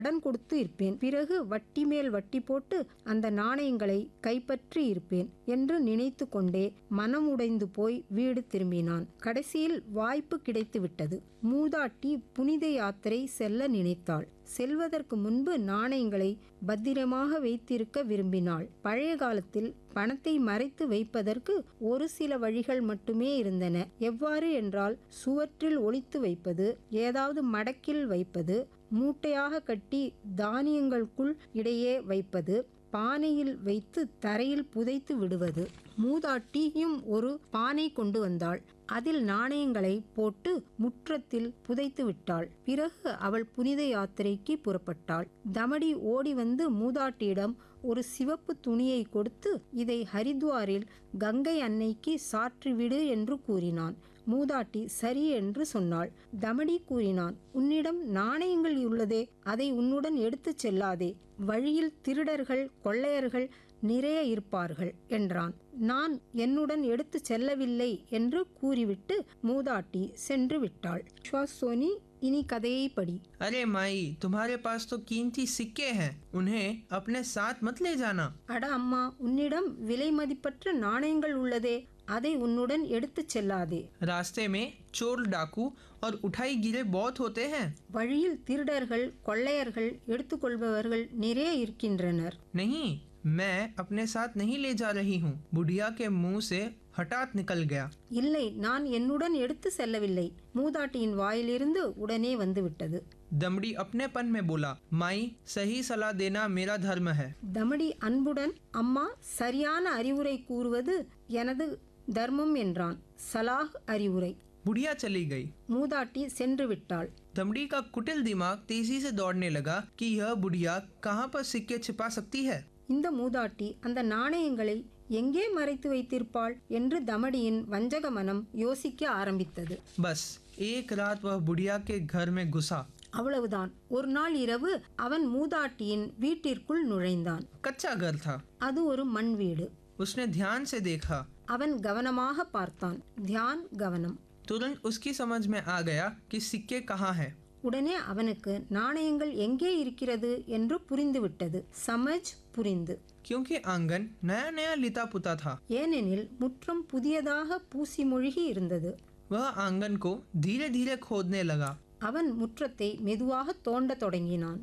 கடன் கொடுத்து இருப்பேன் பிறகு வட்டி மேல் வட்டி போட்டு அந்த நாணயங்களை கைப்பற்றி இருப்பேன் என்று நினைத்து கொண்டே மனம் உடைந்து போய் வீடு திரும்பினான் கடைசியில் வாய்ப்பு கிடைத்து விட்டது மூதாட்டி புனித யாத்திரை செல்ல நினைத்தாள் செல்வதற்கு முன்பு நாணயங்களை பத்திரமாக வைத்திருக்க விரும்பினாள் பழைய காலத்தில் பணத்தை மறைத்து வைப்பதற்கு ஒரு சில வழிகள் மட்டுமே இருந்தன எவ்வாறு என்றால் சுவற்றில் ஒளித்து வைப்பது ஏதாவது மடக்கில் வைப்பது மூட்டையாக கட்டி தானியங்களுக்குள் இடையே வைப்பது பானையில் வைத்து தரையில் புதைத்து விடுவது மூதாட்டியும் ஒரு பானை கொண்டு வந்தாள் அதில் நாணயங்களை போட்டு முற்றத்தில் புதைத்து விட்டாள் பிறகு அவள் புனித யாத்திரைக்கு புறப்பட்டாள் தமடி ஓடி வந்து மூதாட்டியிடம் ஒரு சிவப்பு துணியை கொடுத்து இதை ஹரித்வாரில் கங்கை அன்னைக்கு சாற்றிவிடு என்று கூறினான் மூதாட்டி சரி என்று சொன்னாள் தமடி கூறினான் உன்னிடம் நாணயங்கள் உள்ளதே அதை உன்னுடன் எடுத்துச் செல்லாதே வழியில் திருடர்கள் கொள்ளையர்கள் நிறைய இருப்பார்கள் என்றான் நான் என்னுடன் எடுத்து செல்லவில்லை என்று கூறிவிட்டு மூதாட்டி சென்று விட்டாள் சோனி இனி கதையை படி अरे माई तुम्हारे पास तो कीमती सिक्के हैं उन्हें अपने साथ मत ले जाना அட அம்மா உன்னிடம் விலை மதிப்பற்ற நாணயங்கள் உள்ளதே அதை உன்னுடன் எடுத்துச் செல்லாதே रास्ते में चोर डाकू और उठाई गिरे बहुत होते हैं வழியில் திருடர்கள் கொள்ளையர்கள் எடுத்துக்கொள்பவர்கள் நிறைய இருக்கின்றனர் नहीं मैं अपने साथ नहीं ले जा रही हूँ बुढ़िया के मुंह से हठात निकल गया இல்லை நான் என்னுடன் எடுத்து செல்லவில்லை மூதாட்டியின் வாயிலிருந்து உடனே வந்துவிட்டது दमड़ी अपनेपन में बोला माई सही सलाह देना मेरा धर्म है தமடி அன்புடன் அம்மா சரியான அறிவுரை கூறுவது எனது தர்மம் என்றான் சலாஹ் அறிவுரை बुढ़िया चली गई மூதாட்டி சென்று விட்டாள் दमड़ी का कुटिल दिमाग तेजी से दौड़ने लगा कि यह बुढ़िया कहाँ पर सिक्के छिपा सकती है இந்த மூதாட்டி அந்த நாணயங்களை எங்கே மறைத்து வைத்திருப்பாள் என்று தமடியின் வஞ்சக மனம் யோசிக்க ஆரம்பித்தது बस एक रात वह बुढ़िया के घर में घुसा அவ்வளவுதான் ஒரு நாள் இரவு அவன் மூதாட்டியின் வீட்டிற்குள் நுழைந்தான் कच्चा घर था அது ஒரு மண் வீடு उसने ध्यान से देखा அவன் கவனமாக பார்த்தான் தியான் கவனம் तुरंत उसकी समझ में आ गया कि सिक्के कहाँ हैं உடனே அவனுக்கு நாணயங்கள் எங்கே இருக்கிறது என்று புரிந்துவிட்டது சமஜ் புரிந்து क्योंकि आंगन नया नया लिता पुता था ஏனெனில் முற்றம் புதியதாக பூசி மொழிகி இருந்தது वह आंगन को धीरे धीरे खोदने लगा அவன் முற்றத்தை மெதுவாக தோண்டத் தொடங்கினான்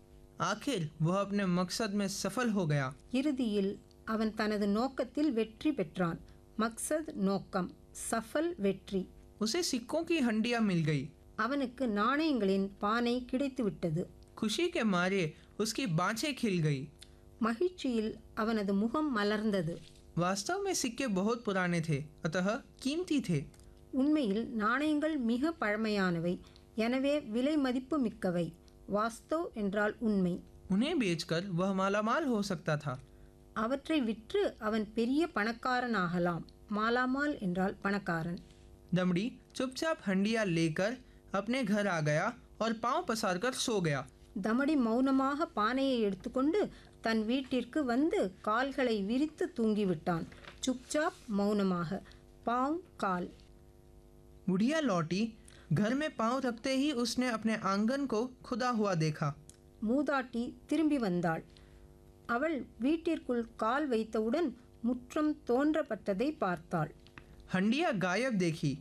आखिर वह अपने मकसद में सफल हो गया இறுதியில் அவன் தனது நோக்கத்தில் வெற்றி பெற்றான் மக்சத் நோக்கம் சஃபல் வெற்றி उसे सिक्कों की हंडिया मिल गई அவனுக்கு நாணயங்களின் பானை கிடைத்துவிட்டது खुशी के मारे उसकी बाँछें खिल गई மகிழ்ச்சியில் அவனது முகம் மலர்ந்தது वास्तव में सिक्के बहुत पुराने थे अतः कीमती थे உண்மையில் நாணயங்கள் மிக பழமையானவை எனவே விலை மதிப்பு மிக்கவை வாஸ்தவ் என்றால் உண்மை उन्हें बेचकर वह मालामाल हो सकता था அவற்றை விற்று அவன் பெரிய பணக்காரனாகலாம் மாலாமால் என்றால் பணக்காரன் दमड़ी चुपचाप हंडिया लेकर अपने घर आ गया और पांव पसार कर सो गया தமடி மௌனமாக பானையை எடுத்துக்கொண்டு தன் வீட்டிற்கு வந்து கால்களை விரித்து தூங்கிவிட்டான் சுப்சாப் மௌனமாக பாவ் கால் बुढ़िया लौटी घर में पांव रखते ही उसने अपने आंगन को खुदा हुआ देखा மூதாட்டி திரும்பி வந்தாள் அவள் வீட்டிற்குள் கால் வைத்தவுடன் முற்றம் தோன்றப்பட்டதை பார்த்தாள் हंडिया गायब देखी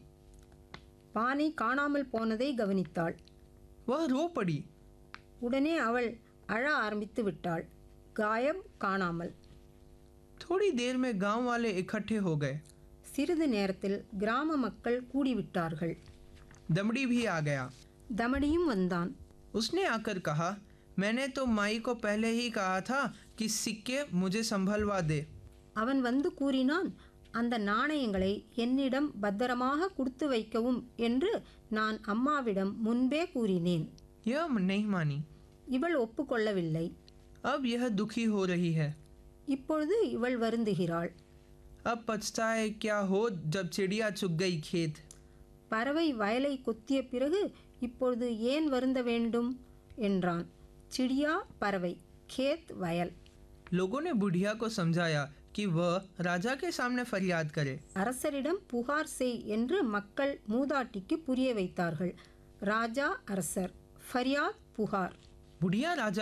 பானை காணாமல் போனதை கவனித்தாள் वह रो पड़ी உடனே அவள் அழ ஆரம்பித்து விட்டாள் காயம் காணாமல் थोड़ी देर में गांव वाले इकट्ठे हो गए சிறிது நேரத்தில் கிராம மக்கள் கூடிவிட்டார்கள் दमड़ी भी आ गया தமடியும் வந்தான் उसने आकर कहा मैंने तो माई को पहले ही कहा था कि सिक्के मुझे संभलवा दे அவன் வந்து கூறினான் அந்த நாணயங்களை என்னிடம் பத்திரமாக கொடுத்து வைக்கவும் என்று நான் அம்மாவிடம் முன்பே கூறினேன் यह नहीं मानी இவள் ஒப்புக்கொள்ளவில்லை अब यह दुखी हो रही है இப்பொழுது இவள் வருந்துகிறாள் अब पछताए क्या हो जब चिड़िया चुग गई खेत பறவை வயலை கொத்திய பிறகு இப்பொழுது ஏன் வருந்த வேண்டும் என்றான் சிடியா பறவை கேத் வயல் लोगों ने बुढ़िया को समझाया कि वह राजा के सामने फरियाद करे அரசரிடம் புகார் செய் என்று மக்கள் மூதாட்டிக்கு புரிய வைத்தார்கள் ராஜா அரசர் ஃபரியாத் புகார் बुढ़िया राजा